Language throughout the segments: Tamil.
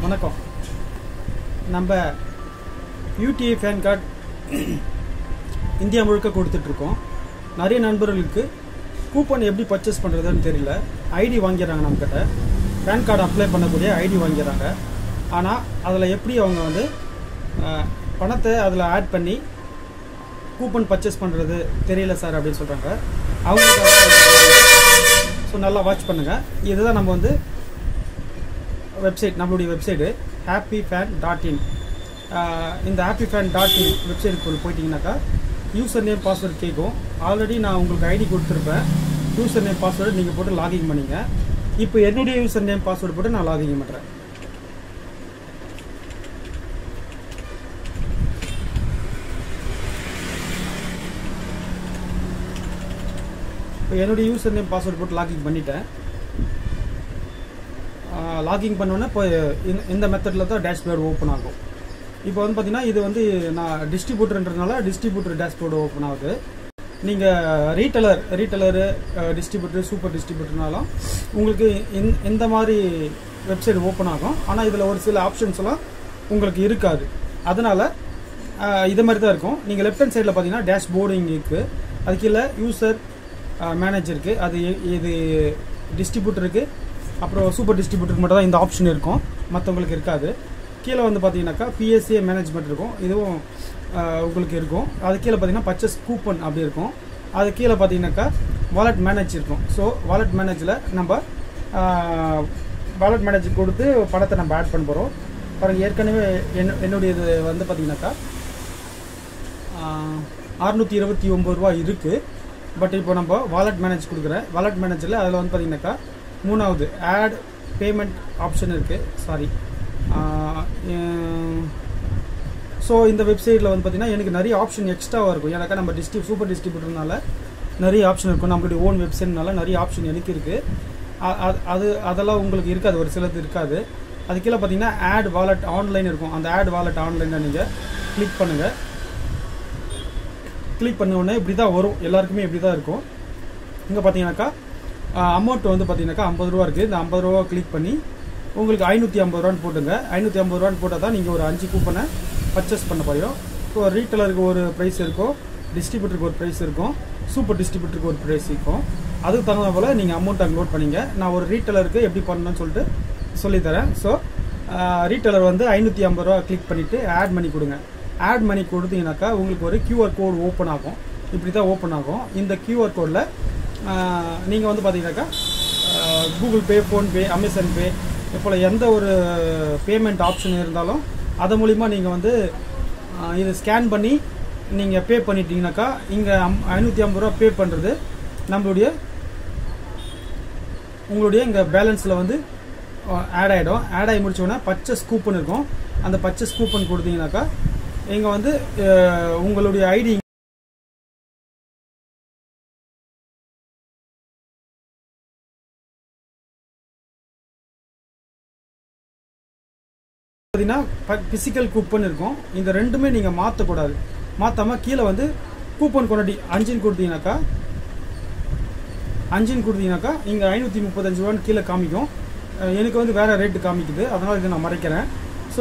வணக்கம் நம்ம யூடிஐ ஃபேன் கார்டு இந்தியா முழுக்க கொடுத்துட்ருக்கோம் நிறைய நண்பர்களுக்கு கூப்பன் எப்படி பர்ச்சேஸ் பண்ணுறதுன்னு தெரியல ஐடி வாங்கிடுறாங்க நம்மக்கிட்ட பேன் கார்டு அப்ளை பண்ணக்கூடிய ஐடி வாங்கிடுறாங்க ஆனால் அதில் எப்படி அவங்க வந்து அஹ், பணத்தை அதில் ஆட் பண்ணி கூப்பன் பர்ச்சேஸ் பண்ணுறது தெரியல சார் அப்படின்னு சொல்கிறாங்க அவங்களுக்கு ஸோ நல்லா வாட்ச் பண்ணுங்கள் இதுதான் நம்ம வந்து வெப்சைட் நம்மளுடைய website happy PAN dot in இந்த ஹாப்பி ஃபேன் டாட் இன் வெப்சைட்டுக்குள்ள போயிட்டீங்கன்னாக்கா யூசர் நேம் பாஸ்வேர்டு கேட்கும் ஆல்ரெடி நான் உங்களுக்கு ஐடி கொடுத்துருப்பேன் யூசர் நேம் பாஸ்வேர்டு நீங்கள் போட்டு லாகின் பண்ணிங்க இப்போ என்னுடைய யூசர் நேம் பாஸ்வேர்டு போட்டு நான் லாகின் பண்ணுறேன் இப்போ என்னுடைய யூசர் நேம் பாஸ்வேர்டு போட்டு லாகின் பண்ணிட்டேன் லாகின் பண்ணோன்னே இப்போ இந்த- இந்த மெத்தடில் தான் டேஷ்போர்டு ஓப்பன் ஆகும் இப்போ வந்து பார்த்தீங்கன்னா இது வந்து நான் டிஸ்ட்ரிபியூட்டர்ன்றதுனால டிஸ்ட்ரிபியூட்டர் டேஷ்போர்டு ஓப்பன் ஆகுது நீங்கள் ரீட்டலர் ரீட்டலரு டிஸ்ட்ரிபியூட்டர் சூப்பர் டிஸ்ட்ரிபியூட்டர்னாலும் உங்களுக்கு இந்த இந்த மாதிரி வெப்சைட் ஓப்பன் ஆகும் ஆனால் இதில் ஒரு சில ஆப்ஷன்ஸ் எல்லாம் உங்களுக்கு இருக்காது அதனால் இது மாதிரி தான் இருக்கும் நீங்கள் லெஃப்ட் ஹேண்ட் சைடில் பார்த்தீங்கன்னா டேஷ்போர்டு இங்கே இருக்குது அது கீழே யூசர் மேனேஜருக்கு அது எ- இது டிஸ்ட்ரிபியூட்டருக்கு அப்புறம் சூப்பர் டிஸ்ட்ரிபியூட்டருக்கு மட்டும் தான் இந்த ஆப்ஷன் இருக்கும் மற்றவங்களுக்கு இருக்காது கீழே வந்து பார்த்தீங்கன்னாக்கா பிஎஸ்சிஏ மேனேஜ்மெண்ட் இருக்கும் இதுவும் ஆஹ், உங்களுக்கு இருக்கும் அது கீழே பார்த்தீங்கன்னா பர்ச்சேஸ் கூப்பன் அப்படி இருக்கும் அது கீழே பார்த்தீங்கன்னாக்கா வாலெட் மேனேஜ் இருக்கும் ஸோ வாலெட் மேனேஜில் நம்ம வாலெட் மேனேஜ் கொடுத்து பணத்தை நம்ம ஆட் பண்ண போகிறோம் பாருங்கள் ஏற்கனவே என்ன என்னுடையது வந்து பார்த்தீங்கன்னாக்கா அறுநூற்றி இருபத்தி ஒம்பது ரூபா இருக்குது பட் இப்போ நம்ம வாலெட் மேனேஜ் கொடுக்குறேன் வாலெட் மேனேஜரில் அதில் வந்து பார்த்தீங்கன்னாக்கா மூணாவது ஆட் பேமெண்ட் ஆப்ஷன் இருக்குது சாரி ஸோ இந்த வெப்சைட்டில் வந்து பார்த்தீங்கன்னா எனக்கு நிறைய ஆப்ஷன் எக்ஸ்ட்ராவாக இருக்கும் ஏன்னாக்கா நம்ம டிஸ்ட்ரி சூப்பர் டிஸ்ட்ரிபியூட்டர்னால நிறைய ஆப்ஷன் இருக்கும் நம்மளுடைய ஓன் வெப்சைட்னால நிறைய ஆப்ஷன் எனக்கு இருக்குது அது அதெல்லாம் உங்களுக்கு இருக்காது ஒரு சிலது இருக்காது அது கீழே பார்த்தீங்கன்னா ஆட் வாலெட் ஆன்லைன் இருக்கும் அந்த ஆட் வாலெட் ஆன்லைனை நீங்கள் கிளிக் பண்ணுங்கள் கிளிக் பண்ண உடனே இப்படி தான் வரும் எல்லாருக்குமே இப்படி தான் இருக்கும் இங்கே பார்த்தீங்கன்னாக்கா அமௌண்ட் வந்து பார்த்தீங்கன்னாக்கா ஐம்பது ரூபா இருக்குது இந்த ஐம்பது ரூபா கிளிக் பண்ணி உங்களுக்கு ஐநூற்றி ஐம்பது ரூபான்னு போட்டுங்க ஐநூற்றி ஐம்பது ரூபான்னு போட்டால் தான் நீங்கள் ஒரு அஞ்சு கூப்பனை பர்ச்சேஸ் பண்ண போகிறோம் இப்போ ரீட்டலருக்கு ஒரு ப்ரைஸ் இருக்கும் டிஸ்ட்ரிபியூட்டருக்கு ஒரு ப்ரைஸ் இருக்கும் சூப்பர் டிஸ்ட்ரிபியூட்டருக்கு ஒரு ப்ரைஸ் இருக்கும் அதுக்கு தகுந்த போல் நீங்கள் அமௌண்ட் அங்கே லோட் பண்ணிங்க நான் ஒரு ரீட்டலருக்கு எப்படி பண்ணணும்னு சொல்லிட்டு சொல்லித்தரேன் ஸோ ரீட்டலர் வந்து ஐநூற்றி ஐம்பது ரூபா கிளிக் பண்ணிவிட்டு ஆட் பண்ணி கொடுங்க ஆட் பண்ணி கொடுத்தீங்கன்னாக்கா உங்களுக்கு ஒரு QR கோட் ஓப்பன் ஆகும் இப்படி தான் ஓப்பன் ஆகும் இந்த QR கோடில் நீங்கள் வந்து பார்த்தீங்கன்னாக்கா Google Pay PhonePe Amazon Pay போல் எந்த ஒரு பேமெண்ட் ஆப்ஷன் இருந்தாலும் அது மூலிமா நீங்கள் வந்து ஆஹ், இதை ஸ்கேன் பண்ணி நீங்கள் பே பண்ணிட்டீங்கன்னாக்கா இங்கே ஐநூற்றி ஐம்பது ரூபா பே பண்ணுறது நம்மளுடைய உங்களுடைய இங்கே பேலன்ஸில் வந்து ஆட் ஆகிடும் ஆட் ஆகி முடிச்ச உடனே பர்ச்சேஸ் கூப்பன் இருக்கும் அந்த பர்ச்சேஸ் கூப்பன் கொடுத்தீங்கன்னாக்கா இங்கே வந்து அஹ், உங்களுடைய ஐடி பார்த்தீங்கன்னா பிசிக்கல் கூப்பன் இருக்கும் இந்த ரெண்டுமே நீங்கள் மாற்றக்கூடாது மாற்றாமல் கீழே வந்து கூப்பன் கொண்டாடி அஞ்சுன்னு கொடுத்தீங்கன்னாக்கா அஞ்சுன்னு கொடுத்தீங்கன்னாக்கா இங்கே ஐநூற்றி முப்பத்தஞ்சு ரூபான்னு கீழே காமிக்கும் அஹ் எனக்கு வந்து வேறு ரேட்டு காமிக்குது அதனால் இதை நான் மறைக்கிறேன் ஸோ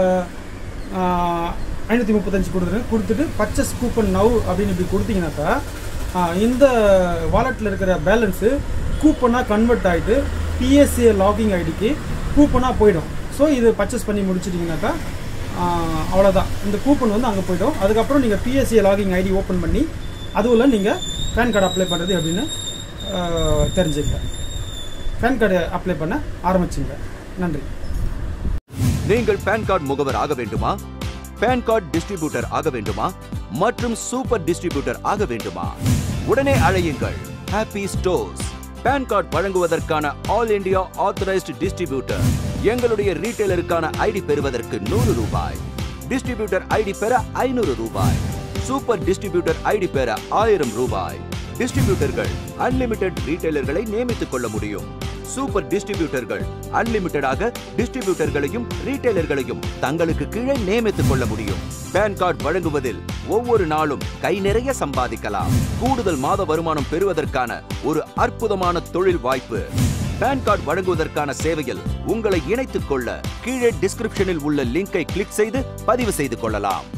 ஐநூற்றி முப்பத்தஞ்சு கொடுத்துருங்க கொடுத்துட்டு பர்ச்சேஸ் கூப்பன் நவ் அப்படின்னு இப்படி கொடுத்தீங்கன்னாக்கா அஹ் இந்த வாலெட்டில் இருக்கிற பேலன்ஸு கூப்பனாக கன்வெர்ட் ஆகிட்டு பிஎஸ்சி லாகிங் ஐடிக்கு கூப்பனாக போயிடும் ஸோ இது பர்ச்சேஸ் பண்ணி முடிச்சிட்டிங்கனாக்கா ஆஹ் அவ்வளோதான் இந்த கூப்பன் வந்து அங்கே போய்டும் அதுக்கப்புறம் நீங்கள் பிஎஸ்சி லாகிங் ஐடி ஓப்பன் பண்ணி அதுவில் நீங்கள் பேன் கார்டு அப்ளை பண்ணுறது அப்படின்னு ஆஹ் தெரிஞ்சுக்க பேன் கார்டு அப்ளை பண்ண ஆரம்பிச்சுங்க நன்றி நீங்கள் பேன் கார்டு முகவர் ஆக வேண்டுமா பேன் கார்டு டிஸ்ட்ரிபியூட்டர் ஆக வேண்டுமா மற்றும் சூப்பர் டிஸ்ட்ரிபியூட்டர் ஆக வேண்டுமா உடனே அழையுங்கள் ஹாப்பி ஸ்டோர்ஸ் பேன் கார்டு வழங்குவதற்கான ஆல் இந்தியா ஆத்தரைஸ்டு டிஸ்ட்ரிபியூட்டர் எங்களுடைய ரீட்டைலருக்கான ஐடி பெறுவதற்கு நூறு ரூபாய் டிஸ்ட்ரிபியூட்டர் ஐடி பெற ஐநூறு ரூபாய் சூப்பர் டிஸ்ட்ரிபியூட்டர் ஐடி பெற ஆயிரம் ரூபாய் டிஸ்ட்ரிபியூட்டர்கள் அன்லிமிட்டெட் ரீட்டைலர்களை நியமித்துக் கொள்ள முடியும் சூப்பர் டிஸ்ட்ரிபியூட்டர்கள் அன்லிமிட்டடாக டிஸ்ட்ரிபியூட்டர்களையும் ரீட்டைலர்களையும் தங்களுக்கு கீழே நியமித்துக் கொள்ள முடியும் பேன் கார்டு வழங்குவதில் ஒவ்வொரு நாளும் கை நிறைய சம்பாதிக்கலாம் கூடுதல் மாத வருமானம் பெறுவதற்கான ஒரு அற்புதமான தொழில் வாய்ப்பு பான் கார்டு வழங்குவதற்கான சேவையில் உங்களை இணைத்துக் கொள்ள கீழே டிஸ்கிரிப்ஷனில் உள்ள லிங்கை கிளிக் செய்து பதிவு செய்து கொள்ளலாம்